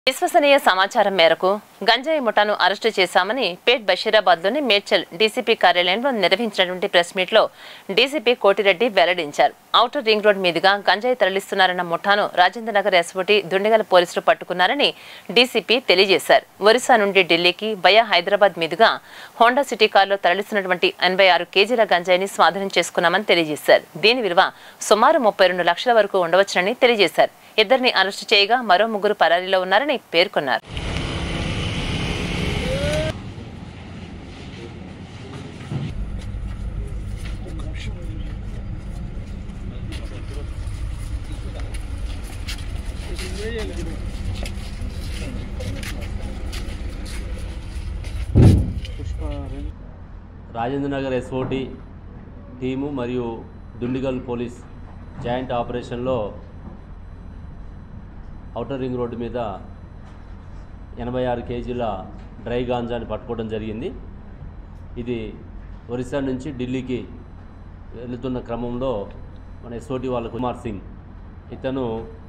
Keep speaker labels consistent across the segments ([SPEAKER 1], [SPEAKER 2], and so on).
[SPEAKER 1] విశ్వసనీయ సమాచారం మేరకు గంజాయి ముఠాను అరెస్టు చేశామని పేట్ బషీరాబాద్లోని మేడ్చల్ డీసీపీ కార్యాలయంలో నిర్వహించినటువంటి ప్రెస్ మీట్లో డీసీపీ కోటిరెడ్డి వెల్లడించారు ఔటర్ రింగ్ రోడ్ మీదుగా గంజాయి తరలిస్తున్నారన్న ముఠాను రాజేంద్ర నగర్ ఎస్ఓటి దుండిగల పోలీసులు పట్టుకున్నారని డీసీపీ తెలియజేశారు ఒరిస్సా నుండి ఢిల్లీకి వయా హైదరాబాద్ మీదుగా హోండా సిటీ కారులో తరలిస్తున్నటువంటి ఎనభై ఆరు కేజీల గంజాయిని స్వాధీనం చేసుకున్నామని తెలియజేశారు దీని విలువ సుమారు ముప్పై రెండు లక్షల వరకు ఉండవచ్చునని తెలియజేశారు ఇద్దరిని అరెస్టు చేయగా మరో ముగ్గురు పరారీలో ఉన్నారని పేర్కొన్నారు
[SPEAKER 2] రాజేంద్ర నగర్ ఎస్ఓటి టీము మరియు దుండిగల్ పోలీస్ జాయింట్ ఆపరేషన్లో ఔటర్ రింగ్ రోడ్డు మీద ఎనభై ఆరు కేజీల డ్రై గాంజాని పట్టుకోవడం జరిగింది ఇది ఒరిస్సా నుంచి ఢిల్లీకి వెళుతున్న క్రమంలో మన ఎస్ఓటి వాళ్ళ కుమార్ సింగ్ ఇతను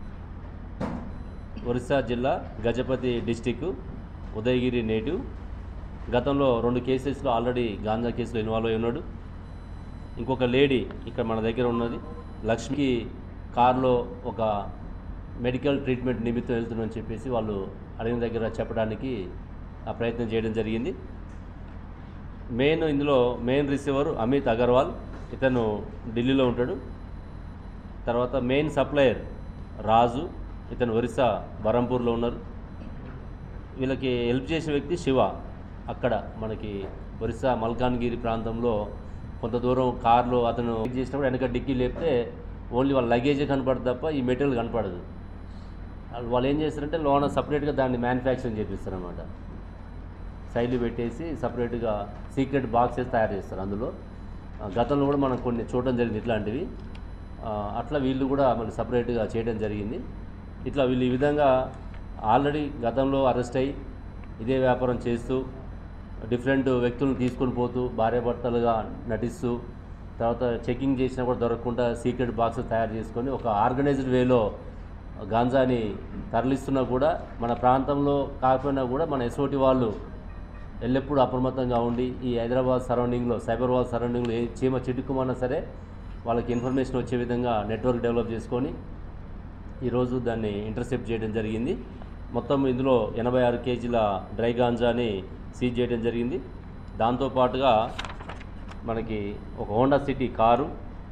[SPEAKER 2] ఒరిస్సా జిల్లా గజపతి డిస్టిక్ ఉదయగిరి నేటివ్ గతంలో రెండు కేసెస్లో ఆల్రెడీ గాంజా కేసులో ఇన్వాల్వ్ అయి ఉన్నాడు ఇంకొక లేడీ ఇక్కడ మన దగ్గర ఉన్నది లక్ష్మికి కారులో ఒక మెడికల్ ట్రీట్మెంట్ నిమిత్తం వెళ్తుందని చెప్పేసి వాళ్ళు అడిగిన దగ్గర చెప్పడానికి ఆ ప్రయత్నం చేయడం జరిగింది మెయిన్ ఇందులో మెయిన్ రిసీవర్ అమిత్ అగర్వాల్ ఇతను ఢిల్లీలో ఉంటాడు తర్వాత మెయిన్ సప్లయర్ రాజు ఇతను ఒరిస్సా బరంపూర్లో ఉన్నారు వీళ్ళకి హెల్ప్ చేసే వ్యక్తి శివ అక్కడ మనకి ఒరిస్సా మల్కాన్గిరి ప్రాంతంలో కొంత దూరం కార్లో అతను చెక్ చేసినప్పుడు వెనక డిక్కీ లేపితే ఓన్లీ వాళ్ళ లగేజే కనపడదు తప్ప ఈ మెటీరియల్ కనపడదు వాళ్ళు- వాళ్ళు ఏం చేస్తారంటే లోన సపరేట్గా దాన్ని మ్యానుఫ్యాక్చరింగ్ చేపిస్తారనమాట శైలి పెట్టేసి సపరేట్గా సీక్రెట్ బాక్సెస్ తయారు చేస్తారు అందులో ఆ, గతంలో కూడా మనం కొన్ని చూడడం జరిగింది ఇట్లాంటివి ఆ, అట్లా వీళ్ళు కూడా మళ్ళీ సపరేట్గా చేయడం జరిగింది ఇట్లా వీళ్ళు ఈ విధంగా ఆల్రెడీ గతంలో అరెస్ట్ అయ్యి ఇదే వ్యాపారం చేస్తూ డిఫరెంట్ వ్యక్తులను తీసుకొని పోతూ భార్యాభర్తలుగా నటిస్తూ తర్వాత చెకింగ్ చేసినా కూడా దొరకకుండా సీక్రెట్ బాక్స్ తయారు చేసుకొని ఒక ఆర్గనైజ్డ్ వేలో గాంజాని తరలిస్తున్నా కూడా మన ప్రాంతంలో కాకపోయినా కూడా మన ఎస్ఓటి వాళ్ళు ఎల్లప్పుడూ అప్రమత్తంగా ఉండి ఈ హైదరాబాద్ సరౌండింగ్లో సైబరాబాద్ సరౌండింగ్లో ఏ చీమ చిటుకుమన్నా సరే వాళ్ళకి ఇన్ఫర్మేషన్ వచ్చే విధంగా నెట్వర్క్ డెవలప్ చేసుకొని ఈరోజు దాన్ని ఇంటర్సెప్ట్ చేయడం జరిగింది మొత్తం ఇందులో ఎనభై ఆరు కేజీల డ్రై గాంజాని సీజ్ చేయడం జరిగింది దాంతోపాటుగా మనకి ఒక హోండా సిటీ కారు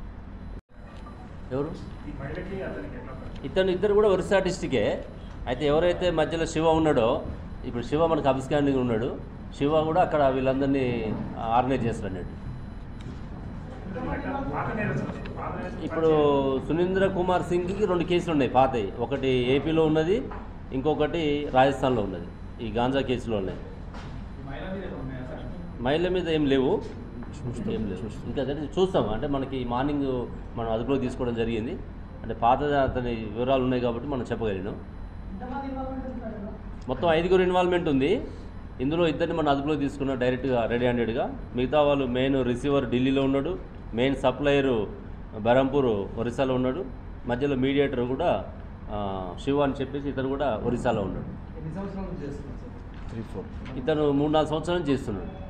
[SPEAKER 2] ఎవరు ఇతను ఇద్దరు కూడా ఒరిస్సా డిస్టికే అయితే ఎవరైతే మధ్యలో శివ ఉన్నాడో ఇప్పుడు శివ మనకు అభిస్కాండింగ్ ఉన్నాడు శివ కూడా అక్కడ వీళ్ళందరినీ ఆర్గనైజ్ చేస్తాడు అన్నట్టు ఇప్పుడు సునీంద్ర కుమార్ సింగ్కి రెండు కేసులు ఉన్నాయి పాతవి ఒకటి ఏపీలో ఉన్నది ఇంకొకటి రాజస్థాన్లో ఉన్నది ఈ గాంజా కేసులో ఉన్నాయి మహిళ మీద ఏం లేవు ఏం లేవు ఇంకా సరే చూస్తాం అంటే మనకి మార్నింగ్ మనం అదుపులో తీసుకోవడం జరిగింది అంటే పాత అతని వివరాలు ఉన్నాయి కాబట్టి మనం చెప్పగలిగినాం మొత్తం ఐదుగురు ఇన్వాల్వ్మెంట్ ఉంది ఇందులో ఇద్దరిని మనం అదుపులో తీసుకున్నాం డైరెక్ట్గా రెడీ హ్యాండెడ్గా మిగతా వాళ్ళు మెయిన్ రిసీవర్ ఢిల్లీలో ఉన్నాడు మెయిన్ సప్లయరు బరంపూర్ ఒరిస్సాలో ఉన్నాడు మధ్యలో మీడియేటర్ కూడా ఆ, శివ అని చెప్పేసి ఇతను కూడా ఒరిస్సాలో ఉన్నాడు
[SPEAKER 3] ఎన్ని సంవత్సరాల నుంచి చేస్తున్నారు సార్
[SPEAKER 2] ఇతను మూడు నాలుగు సంవత్సరాల నుంచి చేస్తున్నాడు